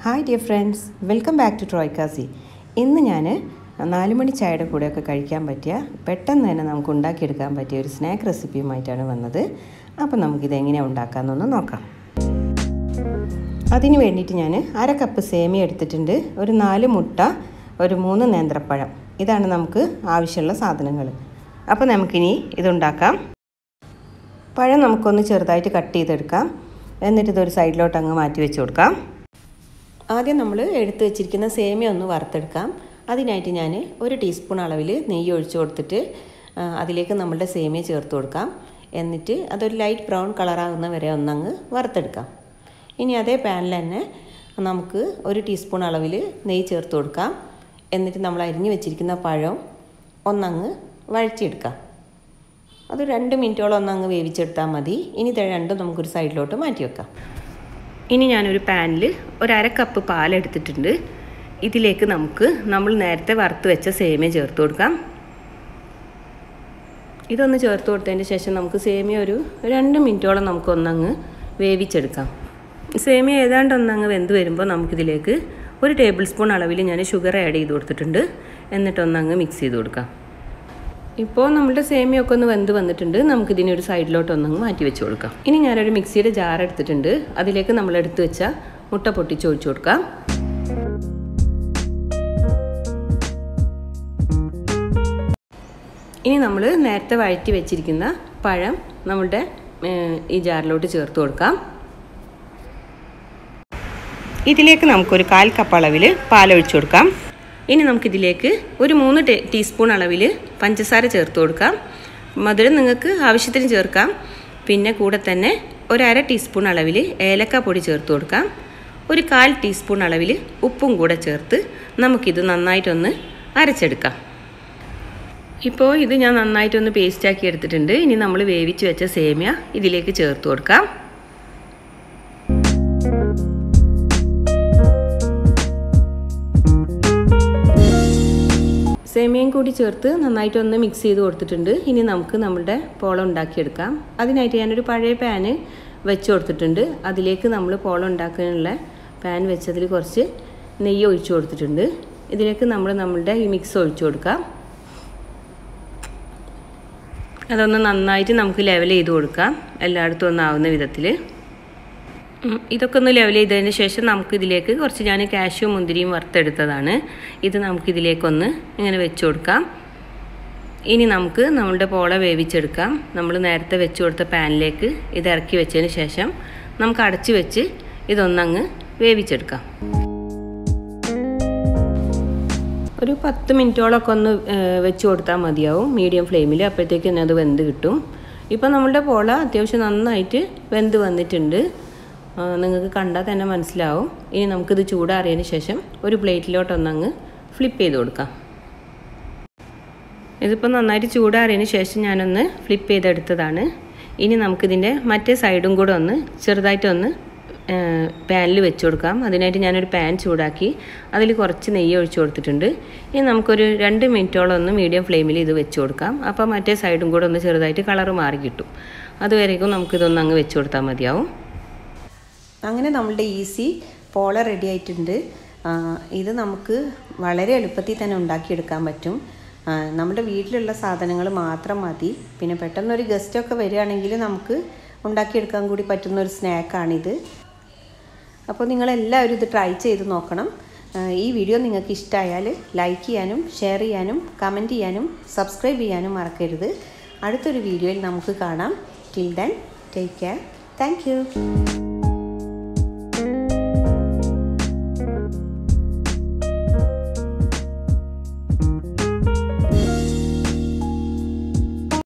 hi dear friends welcome back to ട്രോയ്ക്കാസി ഇന്ന് ഞാൻ നാല് മണി ചായയുടെ കൂടെയൊക്കെ കഴിക്കാൻ പറ്റിയ പെട്ടെന്ന് തന്നെ നമുക്ക് ഉണ്ടാക്കിയെടുക്കാൻ പറ്റിയ ഒരു സ്നാക്ക് റെസിപ്പിയുമായിട്ടാണ് വന്നത് അപ്പോൾ നമുക്കിത് എങ്ങനെയാണ് ഉണ്ടാക്കാമെന്നൊന്ന് നോക്കാം അതിന് വേണ്ടിയിട്ട് ഞാൻ അര കപ്പ് സേമിയ എടുത്തിട്ടുണ്ട് ഒരു നാല് മുട്ട ഒരു മൂന്ന് നേന്ത്രപ്പഴം ഇതാണ് നമുക്ക് ആവശ്യമുള്ള സാധനങ്ങൾ അപ്പോൾ നമുക്കിനി ഇതുണ്ടാക്കാം പഴം നമുക്കൊന്ന് ചെറുതായിട്ട് കട്ട് ചെയ്തെടുക്കാം എന്നിട്ട് ഇതൊരു സൈഡിലോട്ട് അങ്ങ് മാറ്റി വെച്ച് കൊടുക്കാം ആദ്യം നമ്മൾ എടുത്തു വെച്ചിരിക്കുന്ന സേമിയ ഒന്ന് വറുത്തെടുക്കാം അതിനായിട്ട് ഞാൻ ഒരു ടീസ്പൂൺ അളവിൽ നെയ്യ് ഒഴിച്ചു കൊടുത്തിട്ട് അതിലേക്ക് നമ്മളുടെ സേമിയ ചേർത്ത് കൊടുക്കാം എന്നിട്ട് അതൊരു ലൈറ്റ് ബ്രൗൺ കളറാകുന്ന വരെ ഒന്നങ്ങ് വറുത്തെടുക്കാം ഇനി അതേ പാനിൽ തന്നെ നമുക്ക് ഒരു ടീസ്പൂൺ അളവിൽ നെയ്യ് ചേർത്ത് കൊടുക്കാം എന്നിട്ട് നമ്മൾ അരിഞ്ഞു വെച്ചിരിക്കുന്ന പഴം ഒന്നങ്ങ് വഴറ്റിയെടുക്കാം അത് രണ്ട് മിനിറ്റോളം ഒന്നങ്ങ് വേവിച്ചെടുത്താൽ മതി ഇനി ഇത് രണ്ടും നമുക്കൊരു സൈഡിലോട്ട് മാറ്റി വെക്കാം ഇനി ഞാനൊരു പാനിൽ ഒരു അര കപ്പ് പാലെടുത്തിട്ടുണ്ട് ഇതിലേക്ക് നമുക്ക് നമ്മൾ നേരത്തെ വറുത്ത് വെച്ച സേമിയ ചേർത്ത് കൊടുക്കാം ഇതൊന്ന് ചേർത്ത് കൊടുത്തതിന് ശേഷം നമുക്ക് സേമിയ ഒരു രണ്ട് മിനിറ്റോളം നമുക്കൊന്നങ്ങ് വേവിച്ചെടുക്കാം സേമിയ ഏതാണ്ട് ഒന്നങ്ങ് വെന്ത് വരുമ്പോൾ നമുക്കിതിലേക്ക് ഒരു ടേബിൾ സ്പൂൺ അളവിൽ ഞാൻ ഷുഗർ ആഡ് ചെയ്ത് കൊടുത്തിട്ടുണ്ട് എന്നിട്ടൊന്നങ്ങ് മിക്സ് ചെയ്ത് കൊടുക്കാം ഇപ്പോൾ നമ്മുടെ സേമിയൊക്കെ ഒന്ന് വെന്ത് വന്നിട്ടുണ്ട് നമുക്കിതിനെ ഒരു സൈഡിലോട്ട് ഒന്നങ്ങ് മാറ്റി വെച്ച് കൊടുക്കാം ഇനി ഞാനൊരു മിക്സിയുടെ ജാർ എടുത്തിട്ടുണ്ട് അതിലേക്ക് നമ്മൾ എടുത്ത് വെച്ച മുട്ട പൊട്ടിച്ച് ഒഴിച്ചു കൊടുക്കാം ഇനി നമ്മൾ നേരത്തെ വഴറ്റി വെച്ചിരിക്കുന്ന പഴം നമ്മുടെ ഈ ജാറിലോട്ട് ചേർത്ത് കൊടുക്കാം ഇതിലേക്ക് നമുക്കൊരു കാൽ കപ്പ് അളവിൽ പാലൊഴിച്ചു കൊടുക്കാം ഇനി നമുക്കിതിലേക്ക് ഒരു മൂന്ന് ടീസ്പൂൺ അളവിൽ പഞ്ചസാര ചേർത്ത് കൊടുക്കാം മധുരം നിങ്ങൾക്ക് ആവശ്യത്തിന് ചേർക്കാം പിന്നെ കൂടെ തന്നെ ഒരു അര ടീസ്പൂൺ അളവിൽ ഏലക്ക പൊടി ചേർത്ത് കൊടുക്കാം ഒരു കാൽ ടീസ്പൂൺ അളവിൽ ഉപ്പും കൂടെ ചേർത്ത് നമുക്കിത് നന്നായിട്ടൊന്ന് അരച്ചെടുക്കാം ഇപ്പോൾ ഇത് ഞാൻ നന്നായിട്ടൊന്ന് പേസ്റ്റാക്കി എടുത്തിട്ടുണ്ട് ഇനി നമ്മൾ വേവിച്ച് വെച്ച സേമിയ ഇതിലേക്ക് ചേർത്ത് കൊടുക്കാം സേമിയയും കൂടി ചേർത്ത് നന്നായിട്ടൊന്ന് മിക്സ് ചെയ്ത് കൊടുത്തിട്ടുണ്ട് ഇനി നമുക്ക് നമ്മുടെ പോളം ഉണ്ടാക്കിയെടുക്കാം അതിനായിട്ട് ഞാനൊരു പഴയ പാന് വെച്ച് കൊടുത്തിട്ടുണ്ട് അതിലേക്ക് നമ്മൾ പോളം ഉണ്ടാക്കാനുള്ള പാൻ വെച്ചതിൽ കുറച്ച് നെയ്യ് ഒഴിച്ചു കൊടുത്തിട്ടുണ്ട് ഇതിലേക്ക് നമ്മൾ നമ്മളുടെ ഈ മിക്സ് ഒഴിച്ചു കൊടുക്കാം അതൊന്ന് നന്നായിട്ട് നമുക്ക് ലെവൽ ചെയ്ത് കൊടുക്കാം എല്ലായിടത്തും ഒന്നാവുന്ന വിധത്തിൽ ഇതൊക്കെ ഒന്ന് ലെവൽ ചെയ്തതിന് ശേഷം നമുക്ക് ഇതിലേക്ക് കുറച്ച് ഞാൻ കാഷ്യൂ മുന്തിരിയും വറുത്തെടുത്തതാണ് ഇത് നമുക്കിതിലേക്കൊന്ന് ഇങ്ങനെ വെച്ച് കൊടുക്കാം ഇനി നമുക്ക് നമ്മളുടെ പോള വേവിച്ചെടുക്കാം നമ്മൾ നേരത്തെ വെച്ച് കൊടുത്ത പാനിലേക്ക് ഇത് ഇറക്കി വെച്ചതിന് ശേഷം നമുക്ക് അടച്ച് വെച്ച് ഇതൊന്നങ്ങ് വേവിച്ചെടുക്കാം ഒരു പത്ത് മിനിറ്റോളൊക്കെ ഒന്ന് വെച്ച് കൊടുത്താൽ മതിയാവും മീഡിയം ഫ്ലെയിമിൽ അപ്പോഴത്തേക്ക് തന്നെ അത് വെന്ത് കിട്ടും ഇപ്പോൾ നമ്മളുടെ പോള അത്യാവശ്യം നന്നായിട്ട് വെന്ത് വന്നിട്ടുണ്ട് നിങ്ങൾക്ക് കണ്ടാൽ തന്നെ മനസ്സിലാവും ഇനി നമുക്കിത് ചൂടാറിയതിന് ശേഷം ഒരു പ്ലേറ്റിലോട്ടൊന്നങ്ങ് ഫ്ലിപ്പ് ചെയ്ത് കൊടുക്കാം ഇതിപ്പോൾ നന്നായിട്ട് ചൂടാറിയതിന് ശേഷം ഞാനൊന്ന് ഫ്ലിപ്പ് ചെയ്തെടുത്തതാണ് ഇനി നമുക്കിതിൻ്റെ മറ്റേ സൈഡും കൂടെ ഒന്ന് ചെറുതായിട്ടൊന്ന് പാനിൽ വെച്ച് കൊടുക്കാം അതിനായിട്ട് ഞാനൊരു പാൻ ചൂടാക്കി അതിൽ കുറച്ച് നെയ്യ് ഒഴിച്ചു കൊടുത്തിട്ടുണ്ട് ഇനി നമുക്കൊരു രണ്ട് മിനിറ്റോളം ഒന്ന് മീഡിയം ഫ്ലെയിമിൽ ഇത് വെച്ച് കൊടുക്കാം അപ്പോൾ മറ്റേ സൈഡും കൂടെ ഒന്ന് ചെറുതായിട്ട് കളറ് മാറി കിട്ടും അതുവരേക്കും നമുക്കിതൊന്ന് അങ്ങ് വെച്ച് കൊടുത്താൽ മതിയാവും അങ്ങനെ നമ്മളുടെ ഈസി പോള റെഡി ആയിട്ടുണ്ട് ഇത് നമുക്ക് വളരെ എളുപ്പത്തിൽ തന്നെ ഉണ്ടാക്കിയെടുക്കാൻ പറ്റും നമ്മുടെ വീട്ടിലുള്ള സാധനങ്ങൾ മാത്രം മതി പിന്നെ പെട്ടെന്നൊരു ഗസ്റ്റൊക്കെ വരികയാണെങ്കിൽ നമുക്ക് ഉണ്ടാക്കിയെടുക്കാൻ കൂടി പറ്റുന്ന ഒരു സ്നാക്കാണിത് അപ്പോൾ നിങ്ങളെല്ലാവരും ഇത് ട്രൈ ചെയ്ത് നോക്കണം ഈ വീഡിയോ നിങ്ങൾക്ക് ഇഷ്ടമായാൽ ലൈക്ക് ചെയ്യാനും ഷെയർ ചെയ്യാനും കമൻറ്റ് ചെയ്യാനും സബ്സ്ക്രൈബ് ചെയ്യാനും മറക്കരുത് അടുത്തൊരു വീഡിയോയിൽ നമുക്ക് കാണാം till then take care thank